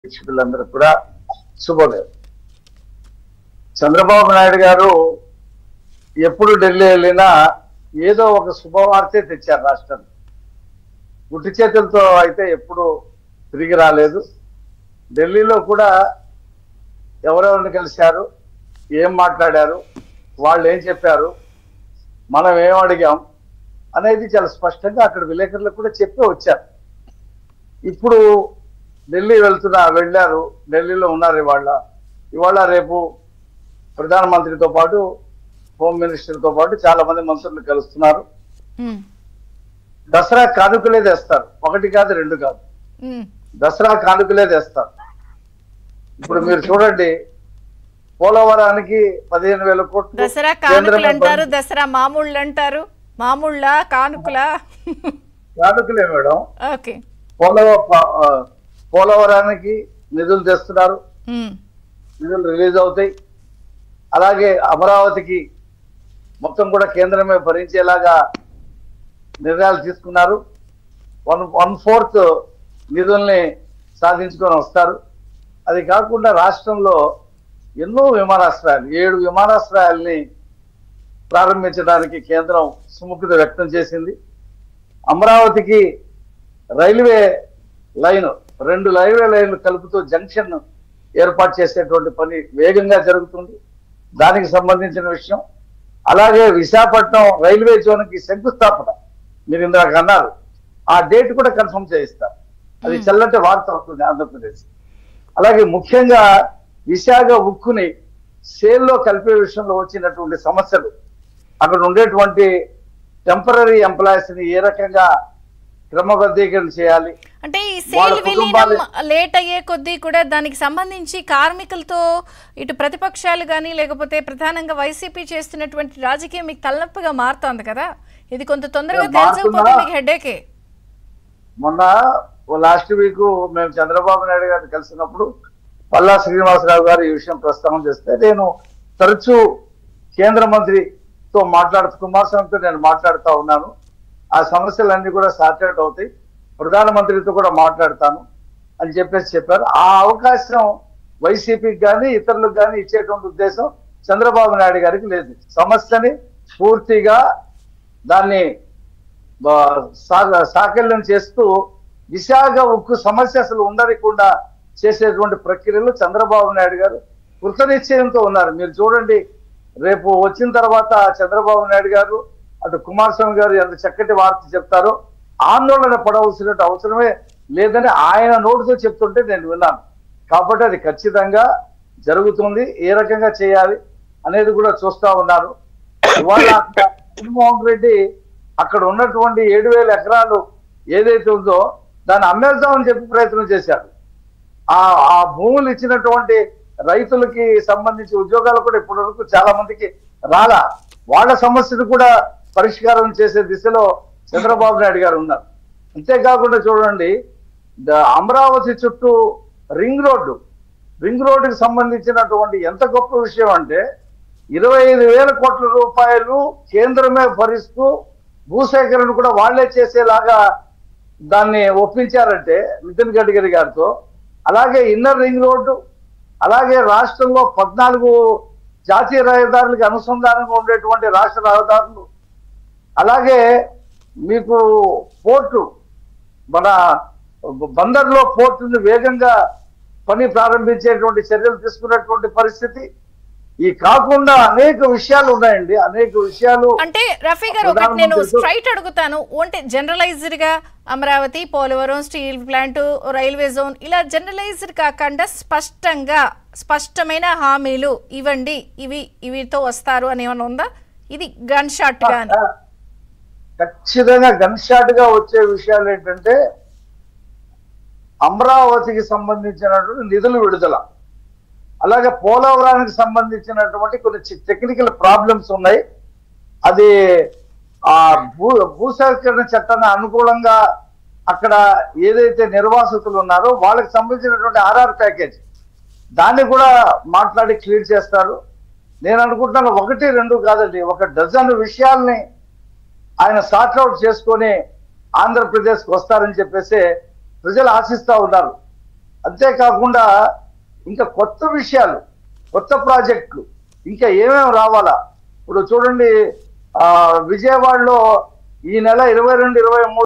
వీక్షకులందరూ కూడా శుభోదయం చంద్రబాబు నాయుడు గారు ఎప్పుడు ఢిల్లీ వెళ్ళినా ఏదో ఒక శుభవార్తే తెచ్చారు రాష్ట్రానికి గుట్టి చేతులతో అయితే ఎప్పుడు తిరిగి రాలేదు ఢిల్లీలో కూడా ఎవరెవరిని కలిశారు ఏం మాట్లాడారు వాళ్ళు ఏం చెప్పారు మనం ఏం అడిగాం అనేది చాలా స్పష్టంగా అక్కడ విలేకరులకు కూడా చెప్పి వచ్చారు ఇప్పుడు ఢిల్లీ వెళ్తున్నా వెళ్ళారు ఢిల్లీలో ఉన్నారు ఇవాళ ఇవాళ రేపు ప్రధానమంత్రితో పాటు హోమ్ మినిస్టర్తో పాటు చాలా మంది మంత్రులు కలుస్తున్నారు ఉమ్, దసరా కానుకలే తెస్తారు ఒకటి కాదు రెండు కాదు ఉమ్, దసరా కానుకలే తెస్తారు ఇప్పుడు మీరు చూడండి పోలవరానికి పదిహేను వేల కోట్లు దసరా కేంద్రమే కానుకలు అంటారు భరి- దసరా మామూళ్ళు అంటారు మామూళ్ళ కానుకల కానుకలే మేడం ఓకే పోలవ ప- ఆ, పోలవరానికి నిధులు తెస్తున్నారు ఉమ్, నిధులు రిలీజ్ అవుతాయి అలాగే అమరావతికి మొత్తం కూడా కేంద్రమే భరించేలాగా నిర్ణయాలు తీసుకున్నారు వన్ వన్ ఫోర్త్ నిధుల్ని సాధించుకొని వస్తారు అది కాకుండా రాష్ట్రంలో ఎన్నో విమానాశ్రయాలు ఏడు విమానాశ్రయాల్ని ప్రారంభించడానికి కేంద్రం సుముఖత వ్యక్తం చేసింది అమరావతికి రైల్వే లైన్ రెండు రైల్వే లైన్లు కలుపుతూ జంక్షన్ ఏర్పాటు చేసేటువంటి పని వేగంగా జరుగుతుంది దానికి సంబంధించిన విషయం అలాగే విశాఖపట్నం రైల్వే జోన్కి శంకుస్థాపన మీరు ఇందాక అన్నారు ఆ డేట్ కూడా కన్ఫర్మ్ చేయిస్తారు అది Hmm. చల్లటి వార్త అవుతుంది ఆంధ్రప్రదేశ్ అలాగే ముఖ్యంగా విశాఖ ఉక్కుని సేల్లో కలిపే విషయంలో వచ్చినటువంటి సమస్యలు అక్కడ ఉండేటువంటి టెంపరీ ఎంప్లాయీస్ ని ఏ రకంగా క్రమబద్ధీకరణ చేయాలి అంటే ఈ వాళ్ళ సేల్ విలీనం కుటుంబాలు- లేట్ అయ్యే కొద్దీ కూడా దానికి సంబంధించి కార్మికులతో ఇటు ప్రతిపక్షాలు కానీ లేకపోతే ప్రధానంగా వైసీపీ చేస్తున్నటువంటి రాజకీయం మీకు తలనొప్పిగా మారుతోంది కదా ఇది కొంత తొందరగా మారుతుందా? తెలిసిపోతే మీకు హెడేకే మొన్న లాస్ట్ వీక్ మేము చంద్రబాబు నాయుడు గారిని కలిసినప్పుడు పల్లా శ్రీనివాసరావు గారు ఈ విషయం ప్రస్తావన చేస్తే నేను తరచూ కేంద్ర మంత్రితో మాట్లాడుతూ కుమారస్వామితో నేను మాట్లాడుతూ ఉన్నాను ఆ సమస్యలన్నీ కూడా సార్ట్ అవుతాయి ప్రధానమంత్రితో కూడా మాట్లాడతాను అని చెప్పేసి చెప్పారు ఆ అవకాశం వైసీపీకి కానీ ఇతరులకు కానీ ఇచ్చేటువంటి ఉద్దేశం చంద్రబాబు నాయుడు గారికి లేదు సమస్యని పూర్తిగా దాన్ని బా- సా- సాకల్యం చేస్తూ విశాఖ ఉక్కు సమస్య అసలు ఉండకుండా చేసేటువంటి ప్రక్రియలో చంద్రబాబు నాయుడు గారు కృతనిశ్చయంతో ఉన్నారు మీరు చూడండి రేపు వచ్చిన తర్వాత చంద్రబాబు నాయుడు గారు అటు కుమారస్వామి గారు ఎంత చక్కటి వార్త చెప్తారో ఆందోళన పడవలసిన అవసరమే లేదని ఆయన నోటితో చెప్తుంటే నేను విన్నాను కాబట్టి అది ఖచ్చితంగా జరుగుతుంది ఏ రకంగా చేయాలి అనేది కూడా చూస్తా ఉన్నారు ఇవాళ అక్కడ జగన్మోహన్ రెడ్డి అక్కడ ఉన్నటువంటి ఏడు వేల ఎకరాలు ఏదైతే ఉందో దాన్ని అమ్మేద్దామని చెప్పి ప్రయత్నం చేశారు ఆ ఆ భూములు ఇచ్చినటువంటి రైతులకి సంబంధించి ఉద్యోగాలు కూడా ఇప్పటి వరకు చాలా మందికి రాలా వాళ్ళ సమస్యను కూడా పరిష్కారం చేసే దిశలో చంద్రబాబు నాయుడు గారు ఉన్నారు అంతేకాకుండా చూడండి ద- అమరావతి చుట్టూ రింగ్ రోడ్డు రింగ్ రోడ్డుకి సంబంధించినటువంటి ఎంత గొప్ప విషయం అంటే ఇరవై ఐదు వేల కోట్ల రూపాయలు కేంద్రమే భరిస్తూ భూసేకరణ కూడా వాళ్లే చేసేలాగా దాన్ని ఒప్పించారంటే నితిన్ గడ్కరీ గారితో అలాగే ఇన్నర్ రింగ్ రోడ్డు అలాగే రాష్ట్రంలో పద్నాలుగు జాతీయ రహదారులకు అనుసంధానంగా ఉండేటువంటి రాష్ట్ర రహదారులు అలాగే మీకు పోర్టు మన బందర్లో పోర్టుని వేగంగా పని ప్రారంభించేటువంటి చర్యలు తీసుకున్నటువంటి పరిస్థితి ఈ కాకుండా అనేక విషయాలు ఉన్నాయండి అనేక విషయాలు అంటే రఫీ గారు ఒకటి నేను ప్రధానమంత్రితో- స్ట్రైట్ అడుగుతాను అంటే జనరలైజ్డ్ గా Amaravati Polavaram steel plant railway zone ఇలా జనరలైజ్డ్ కాకుండా స్పష్టంగా స్పష్టమైన హామీలు ఇవ్వండి ఇవి ఇవితో వస్తారు అని ఏమైనా ఉందా ఇది గన్ షాట్ గా అని. ఖచ్చితంగా గన్ షాట్ గా వచ్చే విషయాలు ఏంటంటే అమరావతికి సంబంధించినటువంటి నిధులు విడుదల అలాగే పోలవరానికి సంబంధించినటువంటి కొన్ని టెక్నికల్ ప్రాబ్లమ్స్ ఉన్నాయి అది ఆ భూ భూసేకరణ చట్టాన్ని అనుకూలంగా అక్కడ ఏదైతే నిర్వాసితులు ఉన్నారో వాళ్ళకి సంబంధించినటువంటి ఆర్ఆర్ ప్యాకేజ్ దాన్ని కూడా మాట్లాడి క్లియర్ చేస్తారు నేను అనుకుంటున్నాను ఒకటి రెండు కాదండి ఒక డజన్ విషయాల్ని ఆయన సార్ట్ అవుట్ చేసుకొని ఆంధ్రప్రదేశ్కి వస్తారని చెప్పేసి ప్రజలు ఆశిస్తా ఉన్నారు అంతేకాకుండా ఇంకా కొత్త విషయాలు కొత్త ప్రాజెక్టులు ఇంకా ఏమేమి రావాలా ఇప్పుడు చూడండి ఆ విజయవాడలో ఈ నెల ఇరవై రెండు ఇరవై మూడు